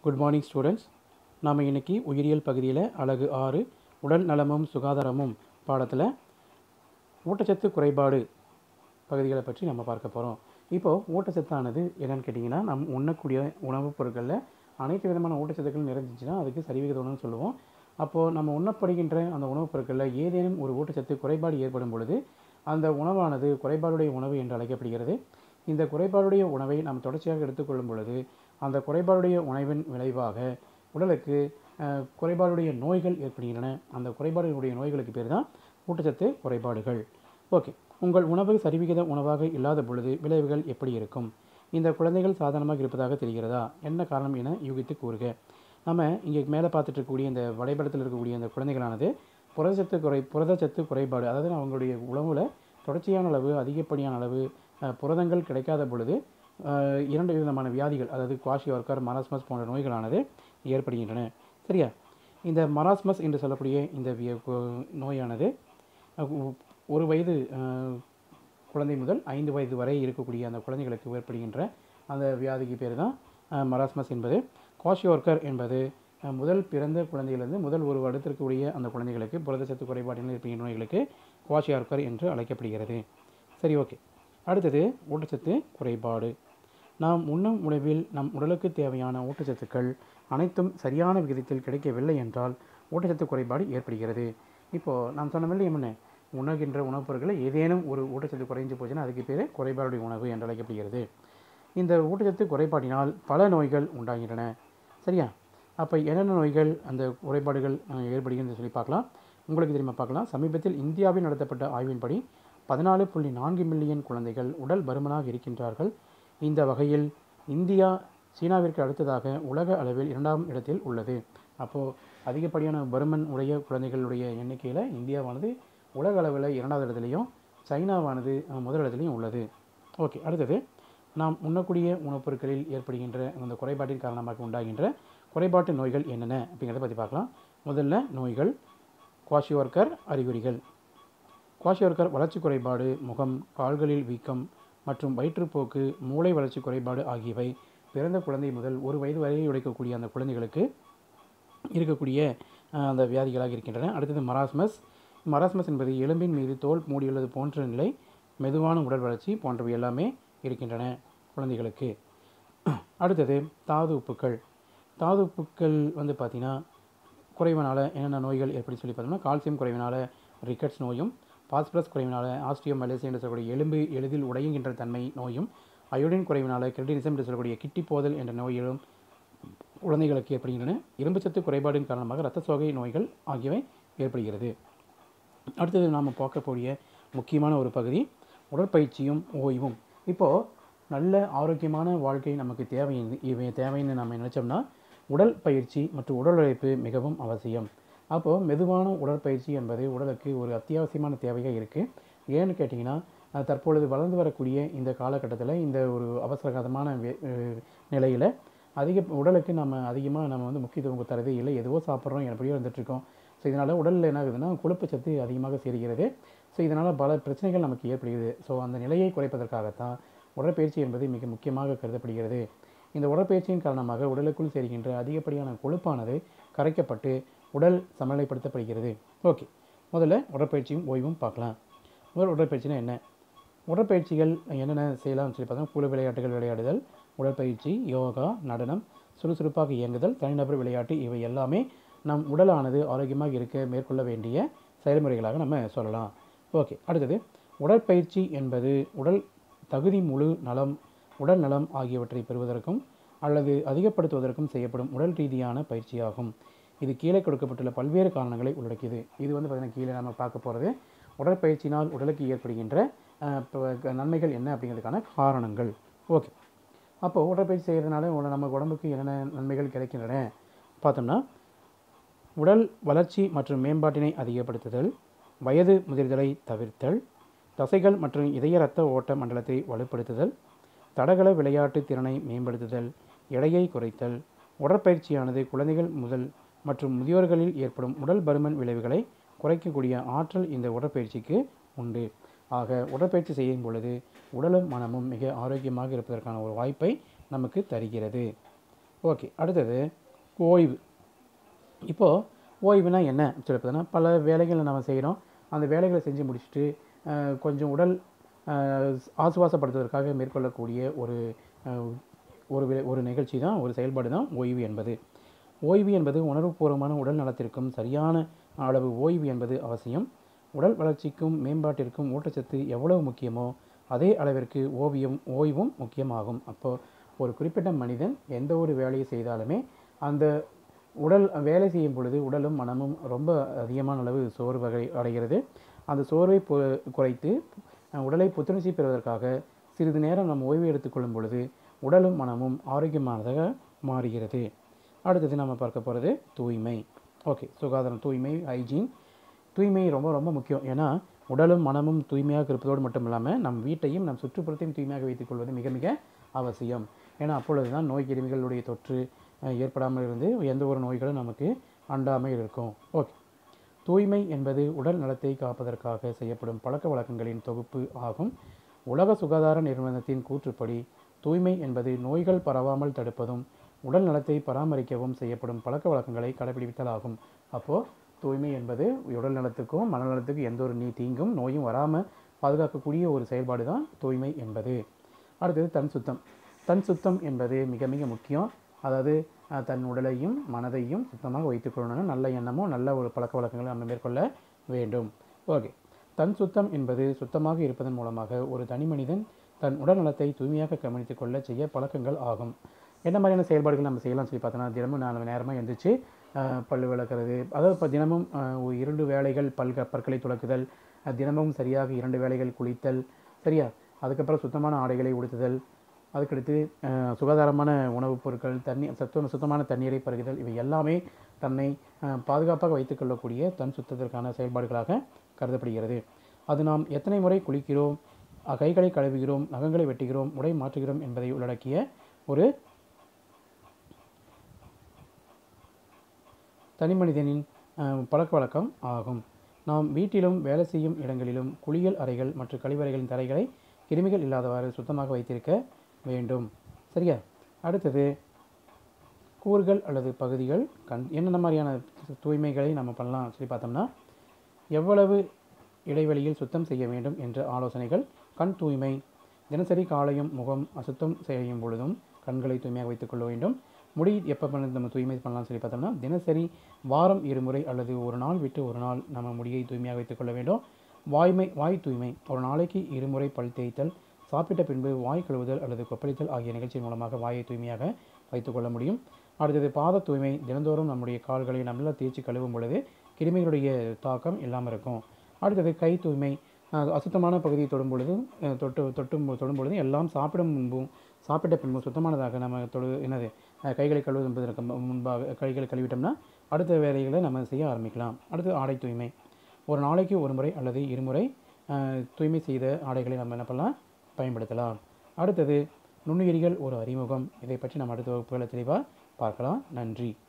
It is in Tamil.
குட் மார்னிங் ஸ்டூடெண்ட்ஸ் நாம் இன்னைக்கு உயிரியல் பகுதியில் அழகு ஆறு உடல் நலமும் சுகாதாரமும் பாடத்தில் ஊட்டச்சத்து குறைபாடு பகுதிகளை பற்றி நம்ம பார்க்க போகிறோம் இப்போது ஊட்டச்சத்தானது என்னன்னு கேட்டிங்கன்னா நம் உண்ணக்கூடிய உணவுப் பொருட்களில் அனைத்து விதமான ஊட்டச்சத்துக்கள் நிறைஞ்சிச்சுன்னா அதுக்கு சரிவிகித உணவுன்னு சொல்லுவோம் அப்போது நம்ம உண்ணப்படுகின்ற அந்த உணவுப் பொருட்களில் ஏதேனும் ஒரு ஊட்டச்சத்து குறைபாடு ஏற்படும் பொழுது அந்த உணவானது குறைபாடுடைய உணவு என்று அழைக்கப்படுகிறது இந்த குறைபாடுடைய உணவை நாம் தொடர்ச்சியாக எடுத்துக்கொள்ளும் பொழுது அந்த குறைபாடுடைய உணவின் விளைவாக உடலுக்கு அஹ், குறைபாடுடைய நோய்கள் ஏற்படுகின்றன அந்த குறைபாடுடைய நோய்களுக்கு பேர் தான் ஊட்டச்சத்து குறைபாடுகள் ஓகே உங்கள் உணவு சரிவிகித உணவாக இல்லாத பொழுது விளைவுகள் எப்படி இருக்கும் இந்த குழந்தைகள் சாதாரணமாக இருப்பதாக தெரிகிறதா என்ன காரணம் என யூகித்து கூறுக நம்ம இங்கே மேலே பார்த்துட்டு இருக்கக்கூடிய இந்த வரைபடத்தில் இருக்கக்கூடிய இந்த குழந்தைகளானது புரதச்சத்து குறை புரதச்சத்து குறைபாடு அதாவது அவங்களுடைய உணவில் தொடர்ச்சியான அளவு அதிகப்படியான அளவு அஹ், புரதங்கள் கிடைக்காத பொழுது அஹ், இரண்டு விதமான வியாதிகள் அதாவது குவாஷி ஒர்க்கர் மராஸ்மஸ் போன்ற நோய்களானது ஏற்படுகின்றன சரியா இந்த மராஸ்மஸ் என்று சொல்லக்கூடிய இந்த விய- கு- நோயானது அஹ், ஒ- ஒரு வயது அஹ், குழந்தை முதல் ஐந்து வயது வரை இருக்கக்கூடிய அந்த குழந்தைகளுக்கு ஏற்படுகின்ற அந்த வியாதிக்கு பேர் தான் அஹ், மராஸ்மஸ் என்பது குவாஷியோர்க்கர் என்பது அஹ், முதல் பிறந்த குழந்தையிலிருந்து முதல் ஒரு வருடத்திற்குரிய அந்த குழந்தைகளுக்கு புரதச்சத்து குறைபாடுகள் இருக்கின்ற நோய்களுக்கு குவாஷியார்க்கர் என்று அழைக்கப்படுகிறது சரி ஓகே அடுத்தது ஊட்டச்சத்து குறைபாடு நாம் உண்ணும் உணவில் நம் உடலுக்கு தேவையான ஊட்டச்சத்துக்கள் அனைத்தும் சரியான விகிதத்தில் கிடைக்கவில்லை என்றால் ஊட்டச்சத்து குறைபாடு ஏற்படுகிறது இப்போது நாம் சொன்ன மாதிரி என்ன உணவுகின்ற உணவுப் பொருட்களில் ஏதேனும் ஒரு ஊட்டச்சத்து குறைஞ்சு போச்சுன்னா அதுக்கு பேர் குறைபாடுடைய உணவு என்று அழைக்கப்படுகிறது இந்த ஊட்டச்சத்து குறைபாட்டினால் பல நோய்கள் உண்டாகின்றன சரியா அப்போ என்னென்ன நோய்கள் அந்த குறைபாடுகள் அஹ், ஏற்படுகிறது சொல்லி பார்க்கலாம் உங்களுக்கு தெரியுமா பார்க்கலாம் சமீபத்தில் இந்தியாவில் நடத்தப்பட்ட ஆய்வின்படி பதினாலு புள்ளி நான்கு மில்லியன் குழந்தைகள் உடல் பருமனாக இருக்கின்றார்கள் இந்த வகையில் இந்தியா சீனாவிற்கு அடுத்ததாக உலக அளவில் இரண்டாம் இடத்தில் உள்ளது அப்போது அதிகப்படியான பருமன் உடைய குழந்தைகளுடைய எண்ணிக்கையில் இந்தியாவானது உலக அளவில் இரண்டாவது இடத்துலையும் சைனாவானது அஹ், முதல் இடத்துலையும் உள்ளது ஓகே அடுத்தது நாம் உண்ணக்கூடிய உணவுப் பொருட்களில் ஏற்படுகின்ற அந்த குறைபாட்டின் காரணமாக உண்டாகின்ற குறைபாட்டு நோய்கள் என்னென்ன அப்படிங்கிறத பற்றி பார்க்கலாம் முதல்ல நோய்கள் குவாஷியோர்க்கர் அறிகுறிகள் குவாஷியோர்க்கர் வளர்ச்சி குறைபாடு முகம் கால்களில் வீக்கம் மற்றும் வயிற்றுப்போக்கு மூளை வளர்ச்சி குறைபாடு ஆகியவை பிறந்த குழந்தை முதல் ஒரு வயது வரை உடைக்கக்கூடிய அந்த குழந்தைகளுக்கு இருக்கக்கூடிய அஹ், அந்த வியாதிகளாக இருக்கின்றன அடுத்தது மராஸ்மஸ் மராஸ்மஸ் என்பது எலும்பின் மீது தோல் மூடியுள்ளது போன்ற நிலை மெதுவான உடல் வளர்ச்சி போன்றவை எல்லாமே இருக்கின்றன குழந்தைகளுக்கு அடுத்தது தாது உப்புக்கள் தாது உப்புக்கள் வந்து பார்த்திங்கன்னா குறைவினால் என்னென்ன நோய்கள் ஏற்படி சொல்லி பார்த்தோம்னா கால்சியம் குறைவினால் ரிக்கட்ஸ் நோயும் பாஸ்பரஸ் குறைவினால் ஆஸ்டியோமலேசியா என்று சொல்லக்கூடிய எலும்பு எளிதில் உடையுகின்ற தன்மை நோயும் அயோடின் குறைவினால் கிரெட்டினிசம் என்று சொல்லக்கூடிய கிட்டி போதல் என்ற நோய்களும் குழந்தைகளுக்கு ஏற்படுகின்றன இரும்புச்சத்து குறைபாடின் காரணமாக இரத்த சோகை நோய்கள் ஆகியவை ஏற்படுகிறது அடுத்தது நாம் பார்க்கக்கூடிய முக்கியமான ஒரு பகுதி உடற்பயிற்சியும் ஓய்வும் இப்போது நல்ல ஆரோக்கியமான வாழ்க்கை நமக்கு தேவை இவை தேவைன்னு நம்ம நினச்சோம்னா உடல் பயிற்சி மற்றும் உடல் உழைப்பு மிகவும் அவசியம் அப்போது மெதுவான உடற்பயிற்சி என்பது உடலுக்கு ஒரு அத்தியாவசியமான தேவையாக இருக்குது ஏன்னு கேட்டிங்கன்னா அஹ், தற்பொழுது வளர்ந்து வரக்கூடிய இந்த காலகட்டத்தில் இந்த ஒரு அவசரகாலமான நிலையில் அதிக உடலுக்கு நம்ம அதிகமாக நம்ம வந்து முக்கியத்துவம் தரதே இல்லை எதுவோ சாப்பிட்றோம் எப்படியோ இருந்துகிட்ருக்கோம் ஸோ இதனால் உடலில் என்ன ஆகுதுன்னா கொழுப்பு சத்து அதிகமாக சேர்கிறது ஸோ இதனால் பல பிரச்சனைகள் நமக்கு ஏற்படுகிறது ஸோ அந்த நிலையை குறைப்பதற்காகத்தான் உடற்பயிற்சி என்பது மிக முக்கியமாக கருதப்படுகிறது இந்த உடற்பயிற்சியின் காரணமாக உடலுக்குள் சேர்கின்ற அதிகப்படியான கொழுப்பானது கரைக்கப்பட்டு உடல் சமநிலைப்படுத்தப்படுகிறது ஓகே முதல்ல உடற்பயிற்சியும் ஓய்வும் பார்க்கலாம் முதல் உடற்பயிற்சினா என்ன உடற்பயிற்சிகள் என்னென்ன செய்யலாம்னு சொல்லி பார்த்தோம்னா குழு விளையாட்டுகள் விளையாடுதல் உடற்பயிற்சி யோகா நடனம் சுறுசுறுப்பாக இயங்குதல் தனிநபர் விளையாட்டு இவை எல்லாமே நம் உடலானது ஆரோக்கியமாக இருக்க மேற்கொள்ள வேண்டிய செயல்முறைகளாக நம்ம சொல்லலாம் ஓகே அடுத்தது உடற்பயிற்சி என்பது உடல் தகுதி முழு நலம் உடல் நலம் ஆகியவற்றை பெறுவதற்கும் அல்லது அதிகப்படுத்துவதற்கும் செய்யப்படும் உடல் ரீதியான பயிற்சியாகும் இது கீழே கொடுக்கப்பட்டுள்ள பல்வேறு காரணங்களை உள்ளடக்கியது இது வந்து பார்த்திங்கன்னா கீழே நம்ம பார்க்க போகிறது உடற்பயிற்சினால் உடலுக்கு ஏற்படுகின்ற அஹ், ப- நன்மைகள் என்ன அப்படிங்கிறதுக்கான காரணங்கள் ஓகே அப்போது உடற்பயிற்சி செய்கிறதுனால உட- நம்ம உடம்புக்கு என்னென்ன நன்மைகள் கிடைக்கின்றன பார்த்தோம்னா உடல் வளர்ச்சி மற்றும் மேம்பாட்டினை அதிகப்படுத்துதல் வயது முதிர்தலை தவிர்த்தல் தசைகள் மற்றும் இதய இரத்த ஓட்ட மண்டலத்தை வலுப்படுத்துதல் தடகள விளையாட்டு திறனை மேம்படுத்துதல் எடையை குறைத்தல் உடற்பயிற்சியானது குழந்தைகள் முதல் மற்றும் முதியோர்களில் ஏற்படும் உடல் பருமன் விளைவுகளை குறைக்கக்கூடிய ஆற்றல் இந்த உடற்பயிற்சிக்கு உண்டு ஆக உடற்பயிற்சி செய்யும் பொழுது உடலும் மனமும் மிக ஆரோக்கியமாக இருப்பதற்கான ஒரு வாய்ப்பை நமக்கு தருகிறது ஓகே அடுத்தது ஓய்வு இப்போது ஓய்வுனா என்ன சொல்லி பார்த்தோன்னா பல வேலைகளை நம்ம செய்கிறோம் அந்த வேலைகளை செஞ்சு முடிச்சுட்டு அஹ், கொஞ்சம் உடல் அஹ், ஆசுவாசப்படுத்துவதற்காக மேற்கொள்ளக்கூடிய ஒரு அஹ், ஒரு வே- ஒரு நிகழ்ச்சி தான் ஒரு செயல்பாடு தான் ஓய்வு என்பது ஓய்வு என்பது உணர்வுபூர்வமான உடல் நலத்திற்கும் சரியான அளவு ஓய்வு என்பது அவசியம் உடல் வளர்ச்சிக்கும் மேம்பாட்டிற்கும் ஊட்டச்சத்து எவ்வளவு முக்கியமோ அதே அளவிற்கு ஓவியம் ஓய்வும் முக்கியமாகும் அப்போது ஒரு குறிப்பிட்ட மனிதன் எந்த ஒரு வேலையை செய்தாலுமே அந்த உடல் வேலை செய்யும் பொழுது உடலும் மனமும் ரொம்ப அதிகமான அளவு சோர்வகை அடைகிறது அந்த சோர்வை பொ- குறைத்து அஹ், உடலை புத்துணர்ச்சி பெறுவதற்காக சிறிது நேரம் நம்ம ஓய்வு எடுத்துக்கொள்ளும் பொழுது உடலும் மனமும் ஆரோக்கியமானதாக மாறுகிறது அடுத்தது நம்ம பார்க்க போகிறது தூய்மை ஓகே சுகாதாரம் தூய்மை ஹைஜீன் தூய்மை ரொம்ப ரொம்ப முக்கியம் ஏன்னா உடலும் மனமும் தூய்மையாக இருப்பதோடு மட்டும் இல்லாமல் நம் வீட்டையும் நம் சுற்றுப்புறத்தையும் தூய்மையாக வைத்துக்கொள்வது மிக மிக அவசியம் ஏன்னா அப்பொழுது தான் நோய் கிருமிகளுடைய தொற்று அஹ், ஏற்படாமல் இருந்து எந்த ஒரு நோய்களும் நமக்கு அண்டாமல் இருக்கும் ஓகே தூய்மை என்பது உடல் நலத்தை காப்பதற்காக செய்யப்படும் பழக்க வழக்கங்களின் தொகுப்பு ஆகும் உலக சுகாதார நிறுவனத்தின் கூற்றுப்படி தூய்மை என்பது நோய்கள் பரவாமல் தடுப்பதும் உடல் நலத்தை பராமரிக்கவும் செய்யப்படும் பழக்க வழக்கங்களை கடைபிடித்தல் ஆகும் அப்போது தூய்மை என்பது உடல் நலத்துக்கும் மனநலத்துக்கும் எந்த ஒரு நீ தீங்கும் நோயும் வராமல் பாதுகாக்கக்கூடிய ஒரு செயல்பாடு தான் தூய்மை என்பது அடுத்தது தன் சுத்தம் தன் சுத்தம் என்பது மிக மிக முக்கியம் அதாவது அஹ், தன் உடலையும் மனதையும் சுத்தமாக வைத்துக்கொள்ளணும் நல்ல எண்ணமும் நல்ல ஒரு பழக்க வழக்கங்களை நம்ம மேற்கொள்ள வேண்டும் ஓகே தன் சுத்தம் என்பது சுத்தமாக இருப்பதன் மூலமாக ஒரு தனி மனிதன் தன் உடல் நலத்தை தூய்மையாக கவனித்துக் கொள்ள செய்ய பழக்கங்கள் ஆகும் என்ன மாதிரியான செயல்பாடுகள் நம்ம செய்யலாம் சொல்லி பார்த்தோன்னா தினமும் நாலு நேரமாக எழுந்திரிச்சு அஹ், பல்லு விளக்குறது அதாவது இப்போ தினமும் அஹ், ஒரு இரண்டு வேளைகள் பல்க பற்களை துலக்குதல் அஹ், தினமும் சரியாக இரண்டு வேளைகள் குளித்தல் சரியா அதுக்கப்புறம் சுத்தமான ஆடைகளை உடுத்துதல் அதுக்கடுத்து அஹ், சுகாதாரமான உணவுப் பொருட்கள் தண்ணி சத்து சுத்தமான தண்ணீரை பருகுதல் இவை எல்லாமே தன்னை அஹ், பாதுகாப்பாக வைத்துக்கொள்ளக்கூடிய தன் சுத்தத்திற்கான செயல்பாடுகளாக கருதப்படுகிறது அது நாம் எத்தனை முறை குளிக்கிறோம் அஹ், கைகளை கழுவுகிறோம் நகங்களை வெட்டுகிறோம் உடை மாற்றுகிறோம் என்பதை உள்ளடக்கிய ஒரு தனி மனிதனின் அஹ், பழக்க வழக்கம் ஆகும் நாம் வீட்டிலும் வேலை செய்யும் இடங்களிலும் குளியல் அறைகள் மற்றும் கழிவறைகளின் தரைகளை கிருமிகள் இல்லாதவாறு சுத்தமாக வைத்திருக்க வேண்டும் சரியா அடுத்தது கூறுகள் அல்லது பகுதிகள் கண் என்னென்ன மாதிரியான தூய்மைகளை நம்ம பண்ணலாம் சொல்லி பார்த்தோம்னா எவ்வளவு இடைவெளியில் சுத்தம் செய்ய வேண்டும் என்ற ஆலோசனைகள் கண் தூய்மை தினசரி காலையும் முகம் அசுத்தம் செய்யும் பொழுதும் கண்களை தூய்மையாக வைத்துக்கொள்ள வேண்டும் முடி எப்போ பண்ண நம்ம தூய்மை பண்ணலாம் சொல்லி பார்த்தோம்னா தினசரி வாரம் இருமுறை அல்லது ஒரு நாள் விட்டு ஒரு நாள் நம்ம முடியை தூய்மையாக வைத்துக்கொள்ள வேண்டும் வாய்மை வாய் தூய்மை ஒரு நாளைக்கு இருமுறை பல் தேய்த்தல் சாப்பிட்ட பின்பு வாய் கழுவுதல் அல்லது கொப்பளித்தல் ஆகிய நிகழ்ச்சியின் மூலமாக வாயை தூய்மையாக வைத்துக்கொள்ள முடியும் அடுத்தது பாத தூய்மை தினந்தோறும் நம்முடைய கால்களை நல்லா தேய்ச்சி கழுவும் பொழுது கிருமிகளுடைய தாக்கம் இல்லாமல் இருக்கும் அடுத்தது கை தூய்மை அஹ், அசுத்தமான பகுதியை தொடும் பொழுதும் அஹ், தொட்டு தொட்டும் தொடும் பொழுதும் எல்லாம் சாப்பிடும் முன்பும் சாப்பிட்ட பின்பும் சுத்தமானதாக நம்ம தொடு என்னது அஹ், கைகளை கழுவுவது என்பதற்கு மு- முன்பாக கைகளை கழுவிட்டோம்னா அடுத்த வேலைகளை நம்ம செய்ய ஆரம்பிக்கலாம் அடுத்து ஆடை தூய்மை ஒரு நாளைக்கு ஒரு முறை அல்லது இருமுறை அஹ், தூய்மை செய்த ஆடைகளை நம்ம என்ன பண்ணலாம் பயன்படுத்தலாம் அடுத்தது நுண்ணுயிரிகள் ஒரு அறிமுகம் இதை பற்றி நம்ம அடுத்த வகுப்புகளை தெளிவாக பார்க்கலாம் நன்றி